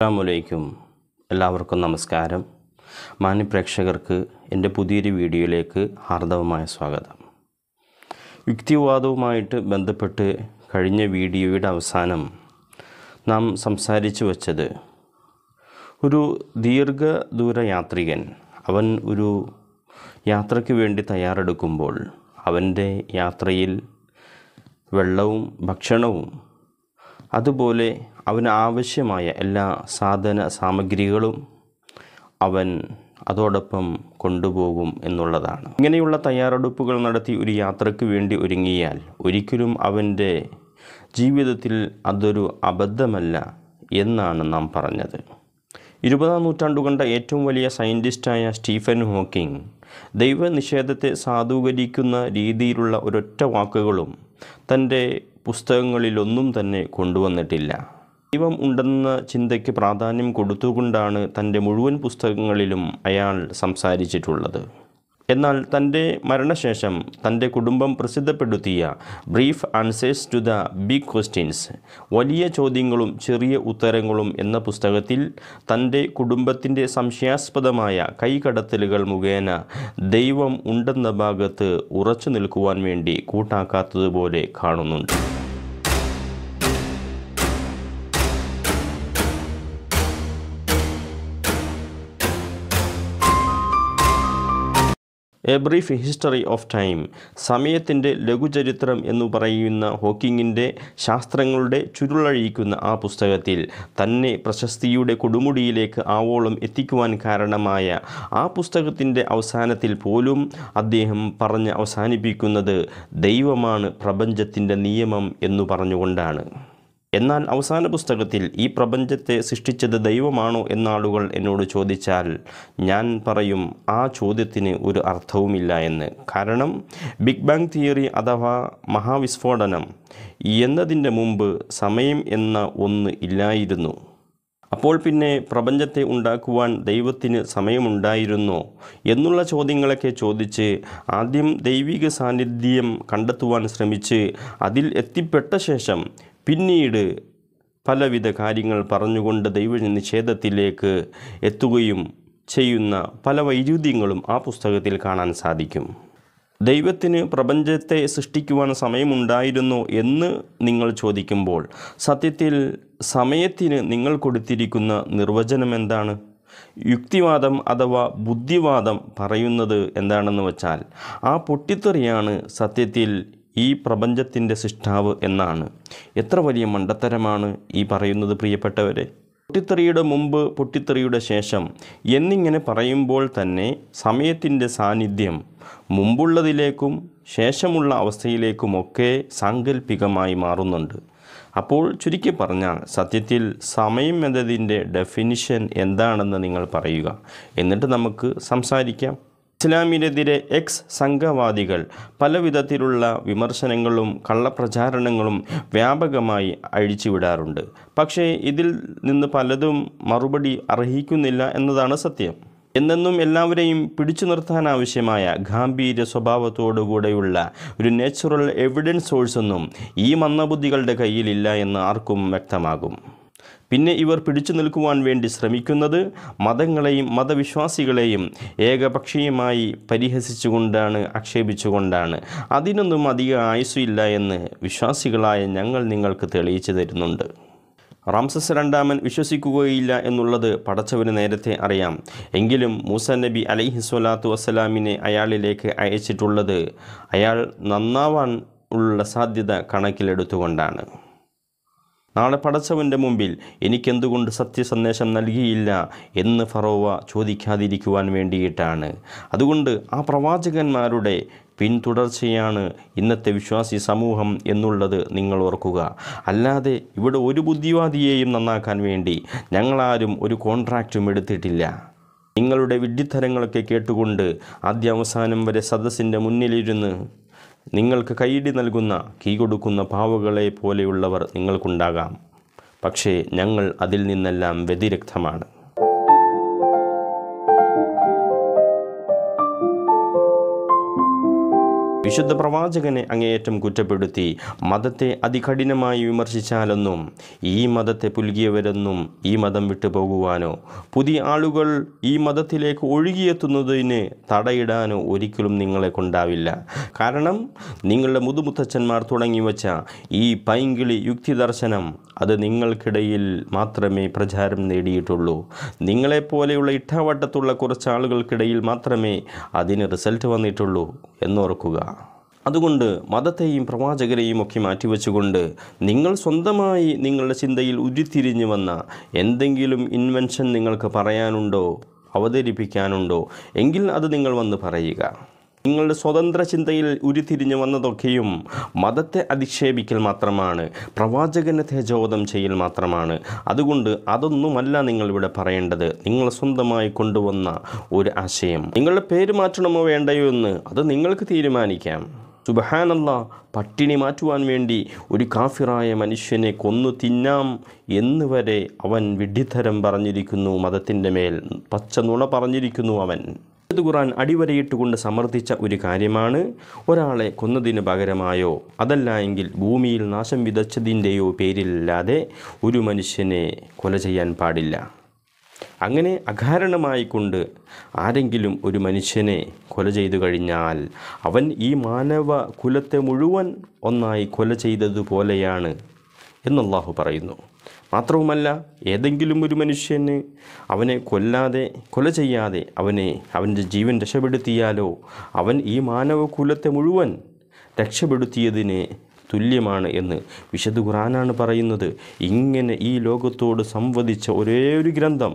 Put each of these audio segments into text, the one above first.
അസ്സാമലൈക്കും എല്ലാവർക്കും നമസ്കാരം മാന്യപ്രേക്ഷകർക്ക് എൻ്റെ പുതിയൊരു വീഡിയോയിലേക്ക് ഹാർദവമായ സ്വാഗതം യുക്തിവാദവുമായിട്ട് ബന്ധപ്പെട്ട് കഴിഞ്ഞ വീഡിയോയുടെ അവസാനം നാം സംസാരിച്ചു വച്ചത് ഒരു ദീർഘദൂര യാത്രികൻ അവൻ ഒരു യാത്രയ്ക്ക് വേണ്ടി തയ്യാറെടുക്കുമ്പോൾ അവൻ്റെ യാത്രയിൽ വെള്ളവും ഭക്ഷണവും അതുപോലെ അവന് ആവശ്യമായ എല്ലാ സാധന സാമഗ്രികളും അവൻ അതോടൊപ്പം കൊണ്ടുപോകും എന്നുള്ളതാണ് ഇങ്ങനെയുള്ള തയ്യാറെടുപ്പുകൾ നടത്തി ഒരു യാത്രയ്ക്ക് വേണ്ടി ഒരുങ്ങിയാൽ ഒരിക്കലും അവൻ്റെ ജീവിതത്തിൽ അതൊരു അബദ്ധമല്ല എന്നാണ് നാം പറഞ്ഞത് ഇരുപതാം നൂറ്റാണ്ടു കണ്ട ഏറ്റവും വലിയ സയൻറ്റിസ്റ്റായ സ്റ്റീഫൻ ഹോക്കിംഗ് ദൈവനിഷേധത്തെ സാധൂകരിക്കുന്ന രീതിയിലുള്ള ഒരൊറ്റ വാക്കുകളും തൻ്റെ പുസ്തകങ്ങളിലൊന്നും തന്നെ കൊണ്ടുവന്നിട്ടില്ല ദൈവം ഉണ്ടെന്ന ചിന്തയ്ക്ക് പ്രാധാന്യം കൊടുത്തുകൊണ്ടാണ് തൻ്റെ മുഴുവൻ പുസ്തകങ്ങളിലും അയാൾ സംസാരിച്ചിട്ടുള്ളത് എന്നാൽ തൻ്റെ മരണശേഷം തൻ്റെ കുടുംബം പ്രസിദ്ധപ്പെടുത്തിയ brief answers to the big questions വലിയ ചോദ്യങ്ങളും ചെറിയ ഉത്തരങ്ങളും എന്ന പുസ്തകത്തിൽ തൻ്റെ കുടുംബത്തിൻ്റെ സംശയാസ്പദമായ കൈകടത്തലുകൾ മുഖേന ദൈവം ഉണ്ടെന്ന ഭാഗത്ത് ഉറച്ചു നിൽക്കുവാൻ വേണ്ടി കൂട്ടാക്കാത്തതുപോലെ കാണുന്നുണ്ട് a brief history of time സമയത്തിൻ്റെ ലഘുചരിത്രം എന്ന് പറയുന്ന ഹോക്കിങ്ങിൻ്റെ ശാസ്ത്രങ്ങളുടെ ചുരുളഴിക്കുന്ന ആ പുസ്തകത്തിൽ തന്നെ പ്രശസ്തിയുടെ കൊടുമുടിയിലേക്ക് ആവോളം എത്തിക്കുവാൻ കാരണമായ ആ പുസ്തകത്തിൻ്റെ അവസാനത്തിൽ പോലും അദ്ദേഹം പറഞ്ഞ് അവസാനിപ്പിക്കുന്നത് ദൈവമാണ് പ്രപഞ്ചത്തിൻ്റെ നിയമം എന്നു പറഞ്ഞുകൊണ്ടാണ് എന്നാൽ അവസാന പുസ്തകത്തിൽ ഈ പ്രപഞ്ചത്തെ സൃഷ്ടിച്ചത് ദൈവമാണോ എന്നാളുകൾ എന്നോട് ചോദിച്ചാൽ ഞാൻ പറയും ആ ചോദ്യത്തിന് ഒരു അർത്ഥവുമില്ല എന്ന് കാരണം ബിഗ് ബാങ് തിയറി അഥവാ മഹാവിസ്ഫോടനം എന്നതിൻ്റെ മുമ്പ് സമയം എന്ന ഒന്ന് ഇല്ലായിരുന്നു അപ്പോൾ പിന്നെ പ്രപഞ്ചത്തെ ഉണ്ടാക്കുവാൻ ദൈവത്തിന് സമയമുണ്ടായിരുന്നോ എന്നുള്ള ചോദ്യങ്ങളൊക്കെ ചോദിച്ച് ആദ്യം ദൈവിക സാന്നിധ്യം കണ്ടെത്തുവാൻ ശ്രമിച്ച് അതിൽ എത്തിപ്പെട്ട ശേഷം പിന്നീട് പലവിധ കാര്യങ്ങൾ പറഞ്ഞുകൊണ്ട് ദൈവ നിഷേധത്തിലേക്ക് എത്തുകയും ചെയ്യുന്ന പല വൈരുദ്ധ്യങ്ങളും ആ പുസ്തകത്തിൽ കാണാൻ സാധിക്കും ദൈവത്തിന് പ്രപഞ്ചത്തെ സൃഷ്ടിക്കുവാൻ സമയമുണ്ടായിരുന്നോ എന്ന് നിങ്ങൾ ചോദിക്കുമ്പോൾ സത്യത്തിൽ സമയത്തിന് നിങ്ങൾ കൊടുത്തിരിക്കുന്ന നിർവചനം എന്താണ് യുക്തിവാദം അഥവാ ബുദ്ധിവാദം പറയുന്നത് എന്താണെന്ന് വെച്ചാൽ ആ പൊട്ടിത്തെറിയാണ് സത്യത്തിൽ ഈ പ്രപഞ്ചത്തിൻ്റെ സൃഷ്ടാവ് എന്നാണ് എത്ര വലിയ മണ്ടത്തരമാണ് ഈ പറയുന്നത് പ്രിയപ്പെട്ടവരെ പൊട്ടിത്തെറിയുടെ മുമ്പ് പൊട്ടിത്തെറിയുടെ ശേഷം എന്നിങ്ങനെ പറയുമ്പോൾ തന്നെ സമയത്തിൻ്റെ സാന്നിധ്യം മുമ്പുള്ളതിലേക്കും ശേഷമുള്ള അവസ്ഥയിലേക്കുമൊക്കെ സാങ്കല്പികമായി മാറുന്നുണ്ട് അപ്പോൾ ചുരുക്കി പറഞ്ഞാൽ സത്യത്തിൽ സമയം എന്നതിൻ്റെ ഡെഫിനിഷൻ എന്താണെന്ന് നിങ്ങൾ പറയുക എന്നിട്ട് നമുക്ക് സംസാരിക്കാം ഇസ്ലാമിനെതിരെ എക്സ് സംഘവാദികൾ പല വിധത്തിലുള്ള വിമർശനങ്ങളും കള്ളപ്രചാരണങ്ങളും വ്യാപകമായി അഴിച്ചുവിടാറുണ്ട് പക്ഷേ ഇതിൽ നിന്ന് പലതും മറുപടി അർഹിക്കുന്നില്ല എന്നതാണ് സത്യം എന്നെന്നും എല്ലാവരെയും പിടിച്ചു നിർത്താൻ ആവശ്യമായ ഗാംഭീര്യ സ്വഭാവത്തോടുകൂടെയുള്ള ഒരു നാച്ചുറൽ എവിഡൻസ് സോഴ്സൊന്നും ഈ മന്ദബുദ്ധികളുടെ കയ്യിലില്ല എന്ന് ആർക്കും വ്യക്തമാകും പിന്നെ ഇവർ പിടിച്ചു നിൽക്കുവാൻ വേണ്ടി ശ്രമിക്കുന്നത് മതങ്ങളെയും മതവിശ്വാസികളെയും ഏകപക്ഷീയമായി പരിഹസിച്ചുകൊണ്ടാണ് ആക്ഷേപിച്ചുകൊണ്ടാണ് അതിനൊന്നും അധിക ആയുസ്സില്ല എന്ന് വിശ്വാസികളായ ഞങ്ങൾ നിങ്ങൾക്ക് തെളിയിച്ചു തരുന്നുണ്ട് റാംസസ് രണ്ടാമൻ വിശ്വസിക്കുകയില്ല എന്നുള്ളത് പടച്ചവന് നേരത്തെ അറിയാം എങ്കിലും മൂസ നബി അലൈഹി സ്വലാത്തു വസ്സലാമിനെ അയാളിലേക്ക് അയച്ചിട്ടുള്ളത് അയാൾ നന്നാവാൻ ഉള്ള സാധ്യത കണക്കിലെടുത്തുകൊണ്ടാണ് നാളെ പടച്ചവൻ്റെ മുമ്പിൽ എനിക്കെന്തുകൊണ്ട് സത്യസന്ദേശം നൽകിയില്ല എന്ന് ഫറോവ ചോദിക്കാതിരിക്കുവാൻ വേണ്ടിയിട്ടാണ് അതുകൊണ്ട് ആ പ്രവാചകന്മാരുടെ പിന്തുടർച്ചയാണ് ഇന്നത്തെ വിശ്വാസി സമൂഹം എന്നുള്ളത് നിങ്ങൾ ഓർക്കുക അല്ലാതെ ഇവിടെ ഒരു ബുദ്ധിവാദിയെയും നന്നാക്കാൻ വേണ്ടി ഞങ്ങളാരും ഒരു കോൺട്രാക്റ്റും എടുത്തിട്ടില്ല നിങ്ങളുടെ വിഡ്ഢിത്തരങ്ങളൊക്കെ കേട്ടുകൊണ്ട് ആദ്യ അവസാനം വരെ സദസ്സിൻ്റെ മുന്നിലിരുന്ന് നിങ്ങൾക്ക് കൈയിടി നൽകുന്ന കീ കൊടുക്കുന്ന പാവകളെ പോലെയുള്ളവർ നിങ്ങൾക്കുണ്ടാകാം പക്ഷേ ഞങ്ങൾ അതിൽ നിന്നെല്ലാം വ്യതിരക്തമാണ് വിശുദ്ധ പ്രവാചകനെ അങ്ങേയറ്റം കുറ്റപ്പെടുത്തി മതത്തെ അതികഠിനമായി വിമർശിച്ചാലൊന്നും ഈ മതത്തെ പുൽകിയവരൊന്നും ഈ മതം വിട്ടു പോകുവാനോ പുതിയ ആളുകൾ ഈ മതത്തിലേക്ക് ഒഴുകിയെത്തുന്നതിന് തടയിടാനോ ഒരിക്കലും നിങ്ങളെ കൊണ്ടാവില്ല കാരണം നിങ്ങളുടെ മുതുമുത്തച്ഛന്മാർ തുടങ്ങി വച്ച ഈ പൈങ്കിളി യുക്തി ദർശനം അത് നിങ്ങൾക്കിടയിൽ മാത്രമേ പ്രചാരം നേടിയിട്ടുള്ളൂ നിങ്ങളെപ്പോലെയുള്ള ഇട്ടാവട്ടത്തുള്ള കുറച്ച് ആളുകൾക്കിടയിൽ മാത്രമേ അതിന് റിസൾട്ട് വന്നിട്ടുള്ളൂ എന്നോർക്കുക അതുകൊണ്ട് മതത്തെയും പ്രവാചകരെയും ഒക്കെ മാറ്റിവെച്ചുകൊണ്ട് നിങ്ങൾ സ്വന്തമായി നിങ്ങളുടെ ചിന്തയിൽ ഉരുത്തിരിഞ്ഞു വന്ന എന്തെങ്കിലും ഇൻവെൻഷൻ നിങ്ങൾക്ക് പറയാനുണ്ടോ അവതരിപ്പിക്കാനുണ്ടോ എങ്കിൽ അത് നിങ്ങൾ വന്ന് പറയുക നിങ്ങളുടെ സ്വതന്ത്ര ചിന്തയിൽ ഉരുത്തിരിഞ്ഞു വന്നതൊക്കെയും മതത്തെ അധിക്ഷേപിക്കൽ മാത്രമാണ് പ്രവാചകനെ തേജോധം ചെയ്യൽ മാത്രമാണ് അതുകൊണ്ട് അതൊന്നുമല്ല നിങ്ങളിവിടെ പറയേണ്ടത് നിങ്ങൾ സ്വന്തമായി കൊണ്ടുവന്ന ഒരു ആശയം നിങ്ങളുടെ പേര് മാറ്റണമോ വേണ്ടയോ എന്ന് അത് നിങ്ങൾക്ക് തീരുമാനിക്കാം സുബഹാനല്ല പട്ടിണി മാറ്റുവാൻ വേണ്ടി ഒരു കാഫിറായ മനുഷ്യനെ കൊന്നു തിന്നാം എന്ന് വരെ അവൻ വിഡ്ഢിത്തരം പറഞ്ഞിരിക്കുന്നു മതത്തിൻ്റെ മേൽ പച്ച നുണ പറഞ്ഞിരിക്കുന്നു അവൻ വിശുദ്ധ ഖുർആൻ അടിവരയിട്ടുകൊണ്ട് സമർത്ഥിച്ച ഒരു കാര്യമാണ് ഒരാളെ കൊന്നതിന് പകരമായോ അതല്ല എങ്കിൽ ഭൂമിയിൽ നാശം വിതച്ചതിൻ്റെയോ പേരിലല്ലാതെ ഒരു മനുഷ്യനെ കൊല ചെയ്യാൻ പാടില്ല അങ്ങനെ അകാരണമായിക്കൊണ്ട് ആരെങ്കിലും ഒരു മനുഷ്യനെ കൊല ചെയ്തു കഴിഞ്ഞാൽ അവൻ ഈ മാനവ കുലത്തെ മുഴുവൻ ഒന്നായി കൊല ചെയ്തതുപോലെയാണ് എന്നല്ലാഹു പറയുന്നു മാത്രവുമല്ല ഏതെങ്കിലും ഒരു മനുഷ്യന് അവനെ കൊല്ലാതെ കൊല ചെയ്യാതെ അവനെ അവൻ്റെ ജീവൻ രക്ഷപ്പെടുത്തിയാലോ അവൻ ഈ മാനവകുലത്തെ മുഴുവൻ രക്ഷപ്പെടുത്തിയതിന് തുല്യമാണ് എന്ന് വിശുദ്ധ ഖുറാനാണ് പറയുന്നത് ഇങ്ങനെ ഈ ലോകത്തോട് സംവദിച്ച ഒരേ ഒരു ഗ്രന്ഥം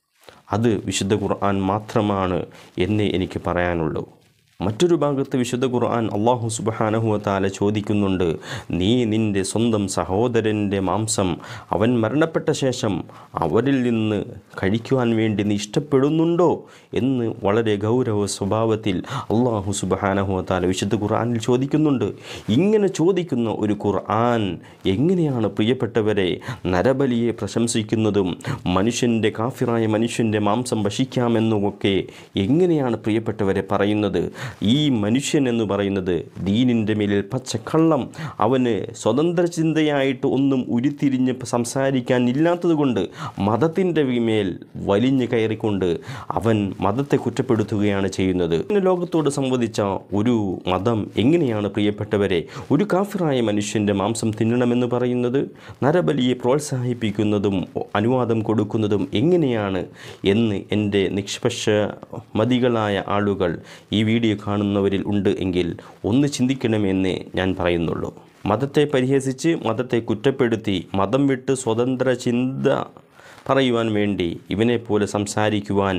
അത് വിശുദ്ധ ഖുർആൻ മാത്രമാണ് എന്നേ എനിക്ക് പറയാനുള്ളൂ മറ്റൊരു ഭാഗത്ത് വിശുദ്ധ ഖുർആൻ അള്ളാഹു സുബാനഹുവത്താല ചോദിക്കുന്നുണ്ട് നീ നിൻ്റെ സ്വന്തം സഹോദരൻ്റെ മാംസം അവൻ മരണപ്പെട്ട ശേഷം അവരിൽ നിന്ന് കഴിക്കുവാൻ വേണ്ടി നീ ഇഷ്ടപ്പെടുന്നുണ്ടോ എന്ന് വളരെ ഗൗരവ സ്വഭാവത്തിൽ അള്ളാഹു സുബാനഹുവത്താല വിശുദ്ധ ഖുർആനിൽ ചോദിക്കുന്നുണ്ട് ഇങ്ങനെ ചോദിക്കുന്ന ഒരു ഖുർആൻ എങ്ങനെയാണ് പ്രിയപ്പെട്ടവരെ നരബലിയെ പ്രശംസിക്കുന്നതും മനുഷ്യൻ്റെ കാഫിറായ മനുഷ്യൻ്റെ മാംസം ഭക്ഷിക്കാമെന്നുമൊക്കെ എങ്ങനെയാണ് പ്രിയപ്പെട്ടവരെ പറയുന്നത് ഈ മനുഷ്യൻ എന്ന് പറയുന്നത് ദീനിൻ്റെ മേലിൽ പച്ചക്കള്ളം അവന് സ്വതന്ത്ര ചിന്തയായിട്ട് ഒന്നും ഉരുത്തിരിഞ്ഞ് സംസാരിക്കാൻ ഇല്ലാത്തത് കൊണ്ട് മതത്തിൻ്റെ മേൽ വലിഞ്ഞു കയറിക്കൊണ്ട് അവൻ മതത്തെ കുറ്റപ്പെടുത്തുകയാണ് ചെയ്യുന്നത് ഇന്ന് ലോകത്തോട് സംവദിച്ച ഒരു മതം എങ്ങനെയാണ് പ്രിയപ്പെട്ടവരെ ഒരു കാഫിറായ മനുഷ്യൻ്റെ മാംസം തിന്നണമെന്ന് പറയുന്നത് നരബലിയെ പ്രോത്സാഹിപ്പിക്കുന്നതും അനുവാദം കൊടുക്കുന്നതും എങ്ങനെയാണ് എന്ന് എൻ്റെ നിഷ്പക്ഷ മതികളായ ആളുകൾ ഈ വീഡിയോ കാണുന്നവരിൽ ഉണ്ട് എങ്കിൽ ഒന്ന് ചിന്തിക്കണമെന്നേ ഞാൻ പറയുന്നുള്ളൂ മതത്തെ പരിഹസിച്ച് മതത്തെ കുറ്റപ്പെടുത്തി മതം വിട്ട് സ്വതന്ത്ര ചിന്ത പറയുവാൻ വേണ്ടി ഇവനെപ്പോലെ സംസാരിക്കുവാൻ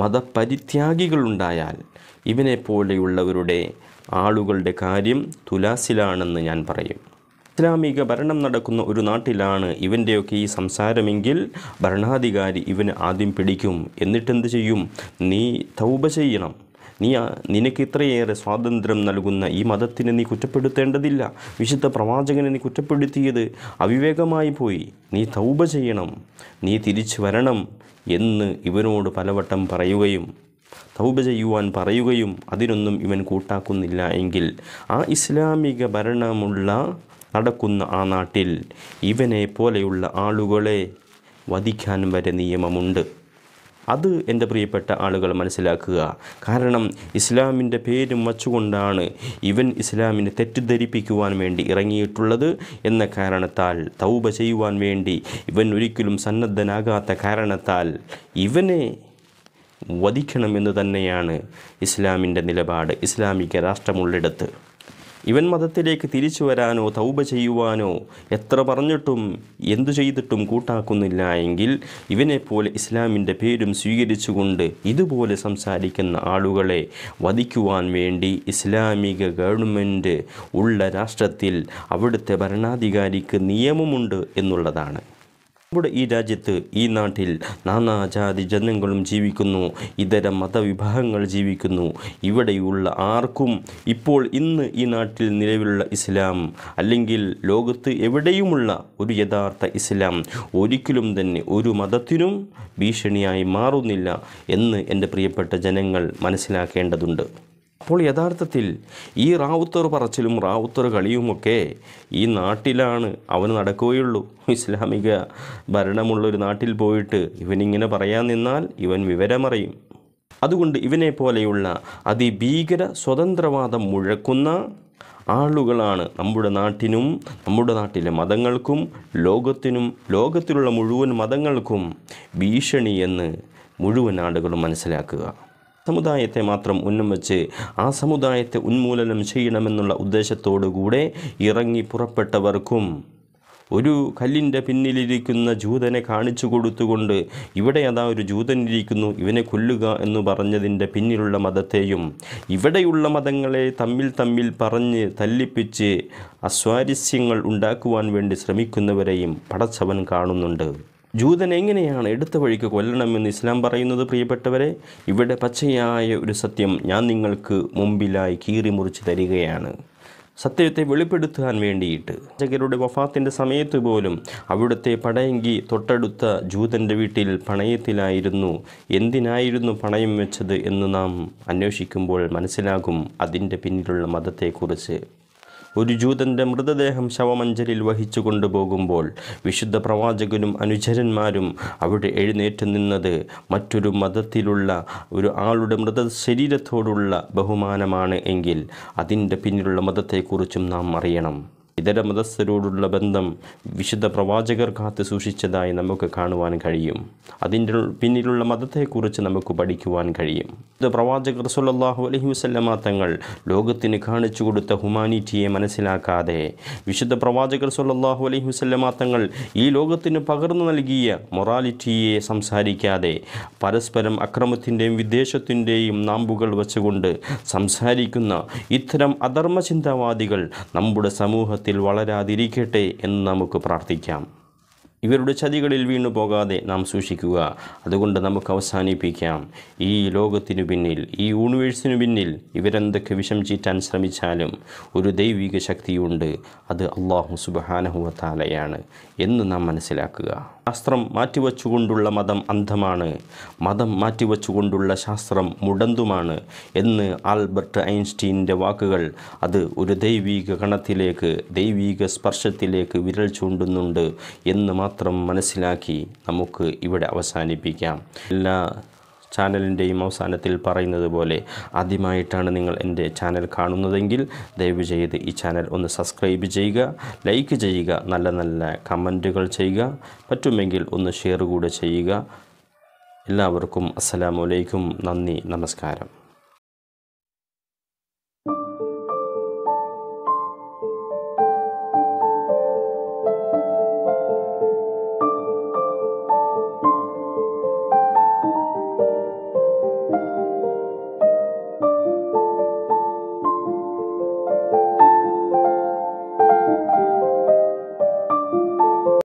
മതപരിത്യാഗികളുണ്ടായാൽ ഇവനെപ്പോലെയുള്ളവരുടെ ആളുകളുടെ കാര്യം തുലാസിലാണെന്ന് ഞാൻ പറയും ഇസ്ലാമിക ഭരണം നടക്കുന്ന ഒരു നാട്ടിലാണ് ഇവൻ്റെയൊക്കെ ഈ സംസാരമെങ്കിൽ ഭരണാധികാരി ഇവന് ആദ്യം പിടിക്കും എന്നിട്ടെന്ത് ചെയ്യും നീ തൗബ ചെയ്യണം നീ ആ- നിനക്ക് ഇത്രയേറെ സ്വാതന്ത്ര്യം നൽകുന്ന ഈ മതത്തിനെ നീ കുറ്റപ്പെടുത്തേണ്ടതില്ല വിശുദ്ധ പ്രവാചകനെ നീ കുറ്റപ്പെടുത്തിയത് അവിവേകമായി പോയി നീ തൗബ ചെയ്യണം നീ തിരിച്ചു വരണം എന്ന് ഇവനോട് പലവട്ടം പറയുകയും തൗബ ചെയ്യുവാൻ പറയുകയും അതിനൊന്നും ഇവൻ കൂട്ടാക്കുന്നില്ല എങ്കിൽ ആ ഇസ്ലാമിക ഭരണമുള്ള നടക്കുന്ന ആ നാട്ടിൽ ഇവനെ പോലെയുള്ള ആളുകളെ വധിക്കാൻ വരെ നിയമമുണ്ട് അത് എൻ്റെ പ്രിയപ്പെട്ട ആളുകൾ മനസ്സിലാക്കുക കാരണം ഇസ്ലാമിൻ്റെ പേരും വച്ചുകൊണ്ടാണ് ഇവൻ ഇസ്ലാമിനെ തെറ്റിദ്ധരിപ്പിക്കുവാൻ വേണ്ടി ഇറങ്ങിയിട്ടുള്ളത് എന്ന കാരണത്താൽ തൗബ ചെയ്യുവാൻ വേണ്ടി ഇവൻ ഒരിക്കലും സന്നദ്ധനാകാത്ത കാരണത്താൽ ഇവനെ വധിക്കണമെന്ന് തന്നെയാണ് ഇസ്ലാമിൻ്റെ നിലപാട് ഇസ്ലാമിക രാഷ്ട്രമുള്ളിടത്ത് ഇവൻ മതത്തിലേക്ക് തിരിച്ചു വരാനോ തൗബ ചെയ്യുവാനോ എത്ര പറഞ്ഞിട്ടും എന്തു ചെയ്തിട്ടും കൂട്ടാക്കുന്നില്ല എങ്കിൽ ഇവനെപ്പോലെ ഇസ്ലാമിൻ്റെ പേരും സ്വീകരിച്ചുകൊണ്ട് ഇതുപോലെ സംസാരിക്കുന്ന ആളുകളെ വധിക്കുവാൻ വേണ്ടി ഇസ്ലാമിക ഗവൺമെൻറ് ഉള്ള രാഷ്ട്രത്തിൽ അവിടുത്തെ ഭരണാധികാരിക്ക് നിയമമുണ്ട് എന്നുള്ളതാണ് നമ്മുടെ ഈ രാജ്യത്ത് ഈ നാട്ടിൽ നാനാജാതി ജനങ്ങളും ജീവിക്കുന്നു ഇതര മതവിഭാഗങ്ങൾ ജീവിക്കുന്നു ഇവിടെയുള്ള ആർക്കും ഇപ്പോൾ ഇന്ന് ഈ നാട്ടിൽ നിലവിലുള്ള ഇസ്ലാം അല്ലെങ്കിൽ ലോകത്ത് എവിടെയുമുള്ള ഒരു യഥാർത്ഥ ഇസ്ലാം ഒരിക്കലും തന്നെ ഒരു മതത്തിനും ഭീഷണിയായി മാറുന്നില്ല എന്ന് എൻ്റെ പ്രിയപ്പെട്ട ജനങ്ങൾ മനസ്സിലാക്കേണ്ടതുണ്ട് അപ്പോൾ യഥാർത്ഥത്തിൽ ഈ റാവുത്തർ പറച്ചിലും റാവുത്തർ കളിയുമൊക്കെ ഈ നാട്ടിലാണ് അവന് നടക്കുകയുള്ളൂ ഇസ്ലാമിക ഭരണമുള്ള ഒരു നാട്ടിൽ പോയിട്ട് ഇവനിങ്ങനെ പറയാൻ നിന്നാൽ ഇവൻ വിവരമറിയും അതുകൊണ്ട് ഇവനെ പോലെയുള്ള അതിഭീകര സ്വതന്ത്രവാദം മുഴക്കുന്ന ആളുകളാണ് നമ്മുടെ നാട്ടിനും നമ്മുടെ നാട്ടിലെ മതങ്ങൾക്കും ലോകത്തിനും ലോകത്തിലുള്ള മുഴുവൻ മതങ്ങൾക്കും ഭീഷണി എന്ന് മുഴുവൻ ആളുകളും മനസ്സിലാക്കുക സമുദായത്തെ മാത്രം ഉന്നം വെച്ച് ആ സമുദായത്തെ ഉന്മൂലനം ചെയ്യണമെന്നുള്ള ഉദ്ദേശത്തോടു കൂടെ ഇറങ്ങി പുറപ്പെട്ടവർക്കും ഒരു കല്ലിൻ്റെ പിന്നിലിരിക്കുന്ന ജൂതനെ കാണിച്ചു കൊടുത്തുകൊണ്ട് ഇവിടെ അതാ ഒരു ജൂതൻ ഇരിക്കുന്നു ഇവനെ കൊല്ലുക എന്ന് പറഞ്ഞതിൻ്റെ പിന്നിലുള്ള മതത്തെയും ഇവിടെയുള്ള മതങ്ങളെ തമ്മിൽ തമ്മിൽ പറഞ്ഞ് തല്ലിപ്പിച്ച് അസ്വാരസ്യങ്ങൾ ഉണ്ടാക്കുവാൻ വേണ്ടി ശ്രമിക്കുന്നവരെയും പടച്ചവൻ കാണുന്നുണ്ട് ജൂതൻ എങ്ങനെയാണ് എടുത്ത വഴിക്ക് കൊല്ലണമെന്ന് ഇസ്ലാം പറയുന്നത് പ്രിയപ്പെട്ടവരെ ഇവിടെ പച്ചയായ ഒരു സത്യം ഞാൻ നിങ്ങൾക്ക് മുമ്പിലായി കീറി മുറിച്ച് തരികയാണ് സത്യത്തെ വെളിപ്പെടുത്താൻ വേണ്ടിയിട്ട് ജഗരുടെ വഫാത്തിൻ്റെ സമയത്ത് പോലും അവിടുത്തെ പടയങ്കി തൊട്ടടുത്ത ജൂതൻ്റെ വീട്ടിൽ പണയത്തിലായിരുന്നു എന്തിനായിരുന്നു പണയം വെച്ചത് എന്ന് നാം അന്വേഷിക്കുമ്പോൾ മനസ്സിലാകും അതിൻ്റെ പിന്നിലുള്ള മതത്തെക്കുറിച്ച് ഒരു ജൂതൻ്റെ മൃതദേഹം ശവമഞ്ചലിൽ വഹിച്ചു കൊണ്ടുപോകുമ്പോൾ വിശുദ്ധ പ്രവാചകനും അനുചരന്മാരും അവിടെ എഴുന്നേറ്റ് നിന്നത് മറ്റൊരു മതത്തിലുള്ള ഒരു ആളുടെ മൃത ശരീരത്തോടുള്ള ബഹുമാനമാണ് എങ്കിൽ അതിൻ്റെ പിന്നിലുള്ള മതത്തെക്കുറിച്ചും നാം അറിയണം ഇതര മതസ്ഥരോടുള്ള ബന്ധം വിശുദ്ധ പ്രവാചകർ കാത്തു സൂക്ഷിച്ചതായി നമുക്ക് കാണുവാൻ കഴിയും അതിൻ്റെ പിന്നിലുള്ള മതത്തെക്കുറിച്ച് നമുക്ക് പഠിക്കുവാൻ കഴിയും ഇത് പ്രവാചകർ സല്ലല്ലാഹു അലൈഹി വസല്ലമ തങ്ങൾ ലോകത്തിന് കാണിച്ചു കൊടുത്ത ഹ്യൂമാനിറ്റിയെ മനസ്സിലാക്കാതെ വിശുദ്ധ പ്രവാചകർ സല്ലല്ലാഹു അലൈഹി വസല്ലമ തങ്ങൾ ഈ ലോകത്തിന് പകർന്നു നൽകിയ മൊറാലിറ്റിയെ സംസാരിക്കാതെ പരസ്പരം അക്രമത്തിൻ്റെയും വിദ്വേഷത്തിൻ്റെയും നാമ്പുകൾ വെച്ചുകൊണ്ട് സംസാരിക്കുന്ന ഇത്തരം അധർമ്മ ചിന്താവാദികൾ നമ്മുടെ സമൂഹത്തിൽ വളരാതിരിക്കട്ടെ എന്ന് നമുക്ക് പ്രാർത്ഥിക്കാം ഇവരുടെ ചതികളിൽ വീണു പോകാതെ നാം സൂക്ഷിക്കുക അതുകൊണ്ട് നമുക്ക് അവസാനിപ്പിക്കാം ഈ ലോകത്തിനു പിന്നിൽ ഈ യൂണിവേഴ്സിനു പിന്നിൽ ഇവരെന്തൊക്കെ വിഷം ചീറ്റാൻ ശ്രമിച്ചാലും ഒരു ദൈവിക ശക്തിയുണ്ട് അത് അള്ളാഹു സുബഹാനഹുവത്താലയാണ് എന്ന് നാം മനസ്സിലാക്കുക ശാസ്ത്രം മാറ്റിവെച്ചുകൊണ്ടുള്ള മതം അന്ധമാണ് മതം മാറ്റിവെച്ചുകൊണ്ടുള്ള ശാസ്ത്രം മുടന്തുമാണ് എന്ന് ആൽബർട്ട് ഐൻസ്റ്റീൻ്റെ വാക്കുകൾ അത് ഒരു ദൈവിക കണത്തിലേക്ക് ദൈവിക സ്പർശത്തിലേക്ക് വിരൽ ചൂണ്ടുന്നുണ്ട് എന്ന് മാത്രം മനസ്സിലാക്കി നമുക്ക് ഇവിടെ അവസാനിപ്പിക്കാം എല്ലാ ചാനലിൻ്റെയും അവസാനത്തിൽ പറയുന്നത് പോലെ ആദ്യമായിട്ടാണ് നിങ്ങൾ എൻ്റെ ചാനൽ കാണുന്നതെങ്കിൽ ദയവ് ചെയ്ത് ഈ ചാനൽ ഒന്ന് സബ്സ്ക്രൈബ് ചെയ്യുക ലൈക്ക് ചെയ്യുക നല്ല നല്ല കമൻറ്റുകൾ ചെയ്യുക പറ്റുമെങ്കിൽ ഒന്ന് ഷെയർ കൂടെ ചെയ്യുക എല്ലാവർക്കും അസ്സലാമു അലൈക്കും നന്ദി നമസ്കാരം